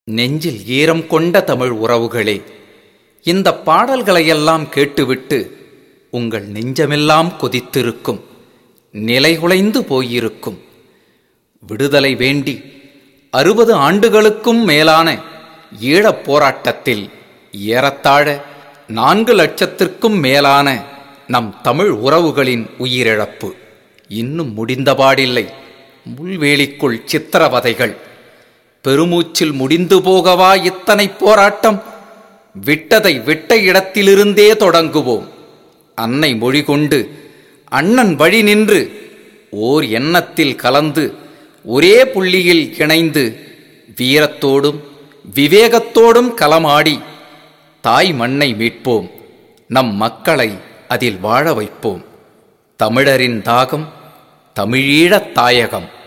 நெஞ்சில் ஈரம் கொண்ட தமிழ் உறவுகளே இந்த பாடல்களையெல்லாம் கேட்டுவிட்டு உங்கள் நெஞ்சமெல்லாம் கொதித்திருக்கும் நிலைகுலைந்து போயிருக்கும் விடுதலை வேண்டி அறுபது ஆண்டுகளுக்கும் மேலான ஈழப் போராட்டத்தில் ஏறத்தாழ நான்கு லட்சத்திற்கும் மேலான நம் தமிழ் உறவுகளின் உயிரிழப்பு இன்னும் முடிந்தபாடில்லை முள்வேலிக்குள் சித்திரவதைகள் பெருமூச்சில் முடிந்து போகவா இத்தனை போராட்டம் விட்டதை விட்ட இடத்திலிருந்தே தொடங்குவோம் அன்னை மொழி கொண்டு அண்ணன் வழி நின்று ஓர் எண்ணத்தில் கலந்து ஒரே புள்ளியில் இணைந்து வீரத்தோடும் விவேகத்தோடும் களமாடி தாய் மண்ணை மீட்போம் நம் மக்களை அதில் வாழ வைப்போம் தமிழரின் தாகம் தமிழீழத் தாயகம்